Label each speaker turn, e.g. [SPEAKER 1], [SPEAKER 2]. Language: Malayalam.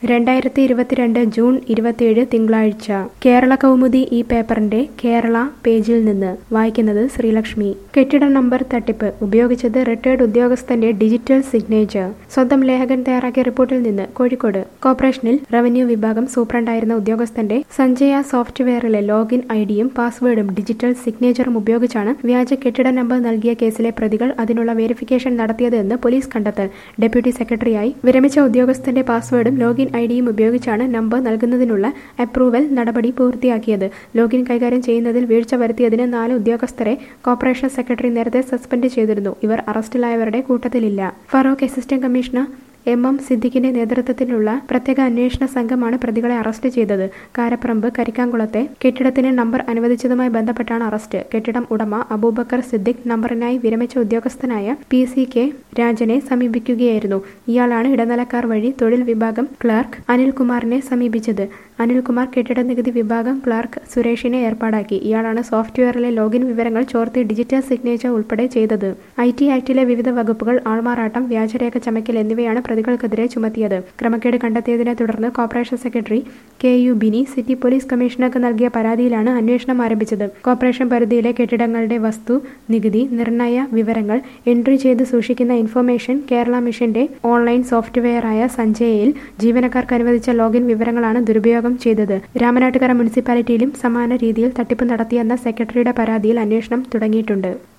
[SPEAKER 1] രണ്ടായിരത്തി ഇരുപത്തിരണ്ട് ജൂൺ ഇരുപത്തിയേഴ് തിങ്കളാഴ്ച കേരള കൗമുദി ഈ പേപ്പറിന്റെ കേരള പേജിൽ നിന്ന് വായിക്കുന്നത് ശ്രീലക്ഷ്മി കെട്ടിട നമ്പർ തട്ടിപ്പ് ഉപയോഗിച്ചത് റിട്ടയർഡ് ഉദ്യോഗസ്ഥന്റെ ഡിജിറ്റൽ സിഗ്നേച്ചർ സ്വന്തം ലേഖകൻ തയ്യാറാക്കിയ റിപ്പോർട്ടിൽ നിന്ന് കോഴിക്കോട് കോർപ്പറേഷനിൽ റവന്യൂ വിഭാഗം സൂപ്രണ്ടായിരുന്ന ഉദ്യോഗസ്ഥന്റെ സഞ്ജയ സോഫ്റ്റ്വെയറിലെ ലോഗിൻ ഐഡിയും പാസ്വേഡും ഡിജിറ്റൽ സിഗ്നേച്ചറും ഉപയോഗിച്ചാണ് വ്യാജ കെട്ടിട നമ്പർ നൽകിയ കേസിലെ പ്രതികൾ അതിനുള്ള വെരിഫിക്കേഷൻ നടത്തിയത് എന്ന് പോലീസ് കണ്ടെത്തൽ ഡെപ്യൂട്ടി സെക്രട്ടറിയായി വിരമിച്ച ഉദ്യോഗസ്ഥന്റെ പാസ്വേഡും ലോഗിൻ ഐഡിയും ഉപയോഗിച്ചാണ് നമ്പർ നൽകുന്നതിനുള്ള അപ്രൂവൽ നടപടി പൂർത്തിയാക്കിയത് ലോഗിൻ കൈകാര്യം ചെയ്യുന്നതിൽ വീഴ്ച വരുത്തിയതിന് നാല് ഉദ്യോഗസ്ഥരെ കോർപ്പറേഷൻ സെക്രട്ടറി നേരത്തെ സസ്പെൻഡ് ചെയ്തിരുന്നു ഇവർ അറസ്റ്റിലായവരുടെ കൂട്ടത്തിലില്ല Feroke assistant commissioner M M സിദ്ദിഖിന്റെ നേതൃത്വത്തിലുള്ള പ്രത്യേക അന്വേഷണ സംഘമാണ് പ്രതികളെ അറസ്റ്റ് ചെയ്തത് കാരപ്പറമ്പ് കരിക്കാംകുളത്തെ കെട്ടിടത്തിന് നമ്പർ അനുവദിച്ചതുമായി ബന്ധപ്പെട്ടാണ് അറസ്റ്റ് കെട്ടിടം ഉടമ അബൂബക്കർ സിദ്ദിഖ് നമ്പറിനായി വിരമിച്ച ഉദ്യോഗസ്ഥനായ പി സി കെ രാജനെ സമീപിക്കുകയായിരുന്നു ഇയാളാണ് ഇടനിലക്കാർ വഴി തൊഴിൽ വിഭാഗം ക്ലർക്ക് അനിൽകുമാറിനെ സമീപിച്ചത് അനിൽകുമാർ കെട്ടിട നികുതി വിഭാഗം ക്ലർക്ക് സുരേഷിനെ ഏർപ്പാടാക്കി ഇയാളാണ് സോഫ്റ്റ്വെയറിലെ ലോഗിൻ വിവരങ്ങൾ ചോർത്തി ഡിജിറ്റൽ സിഗ്നേച്ചർ ഉൾപ്പെടെ ചെയ്തത് ഐ ടി ആക്ടിലെ വിവിധ വകുപ്പുകൾ ആൾമാറാട്ടം വ്യാജരേഖ ചമയ്ക്കൽ എന്നിവയാണ് പ്രതികൾക്കെതിരെ ചുമത്തിയത് ക്രമക്കേട് കണ്ടെത്തിയതിനെ തുടർന്ന് corporation secretary K U Bini city police കമ്മീഷണർക്ക് നൽകിയ പരാതിയിലാണ് അന്വേഷണം ആരംഭിച്ചത് കോർപ്പറേഷൻ പരിധിയിലെ കെട്ടിടങ്ങളുടെ വസ്തു നികുതി നിർണയ വിവരങ്ങൾ എൻട്രി ചെയ്ത് സൂക്ഷിക്കുന്ന ഇൻഫർമേഷൻ കേരള മിഷന്റെ ഓൺലൈൻ സോഫ്റ്റ്വെയറായ സഞ്ജയയിൽ ജീവനക്കാർക്ക് അനുവദിച്ച ലോഗിൻ വിവരങ്ങളാണ് ദുരുപയോഗം ചെയ്തത് രാമനാട്ടുകര മുനിസിപ്പാലിറ്റിയിലും സമാന രീതിയിൽ തട്ടിപ്പ് നടത്തിയെന്ന സെക്രട്ടറിയുടെ പരാതിയിൽ അന്വേഷണം തുടങ്ങിയിട്ടുണ്ട്